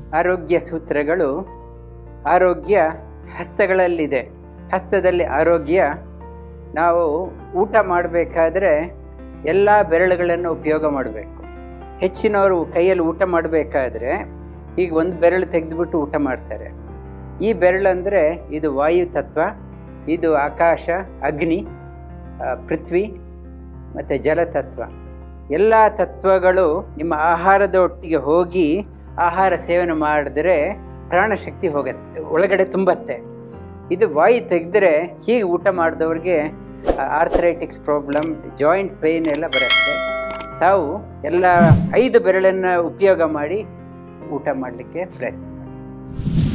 ಆರೋಗ್ಯ ಸೂತ್ರಗಳು ಆರೋಗ್ಯ ಹಸ್ತಗಳಲ್ಲಿದೆ ಹಸ್ತದಲ್ಲಿ ಆರೋಗ್ಯ ನಾವು ಊಟ ಮಾಡಬೇಕಾದ್ರೆ ಎಲ್ಲ ಬೆರಳುಗಳನ್ನು ಉಪಯೋಗ ಮಾಡಬೇಕು ಹೆಚ್ಚಿನವರು ಕೈಯಲ್ಲಿ ಊಟ ಮಾಡಬೇಕಾದ್ರೆ ಈಗ ಒಂದು ಬೆರಳು ತೆಗೆದುಬಿಟ್ಟು ಊಟ ಮಾಡ್ತಾರೆ ಈ ಬೆರಳಂದರೆ ಇದು ವಾಯು ತತ್ವ ಇದು ಆಕಾಶ ಅಗ್ನಿ ಆ, ಪೃಥ್ವಿ ಮತ್ತು ಜಲತತ್ವ ಎಲ್ಲ ತತ್ವಗಳು ನಿಮ್ಮ ಆಹಾರದ ಒಟ್ಟಿಗೆ ಹೋಗಿ ಆಹಾರ ಸೇವನೆ ಮಾಡಿದ್ರೆ ಪ್ರಾಣಶಕ್ತಿ ಹೋಗುತ್ತೆ ಒಳಗಡೆ ತುಂಬತ್ತೆ ಇದು ವಾಯು ತೆಗೆದ್ರೆ ಹೀಗೆ ಊಟ ಮಾಡಿದವ್ರಿಗೆ ಆರ್ಥರೈಟಿಕ್ಸ್ ಪ್ರಾಬ್ಲಮ್ ಜಾಯಿಂಟ್ ಪೇಯ್ನ್ ಎಲ್ಲ ಬರುತ್ತೆ ತಾವು ಎಲ್ಲ ಐದು ಬೆರಳನ್ನು ಉಪಯೋಗ ಮಾಡಿ ಊಟ ಮಾಡಲಿಕ್ಕೆ ಪ್ರಯತ್ನ ಮಾಡಿ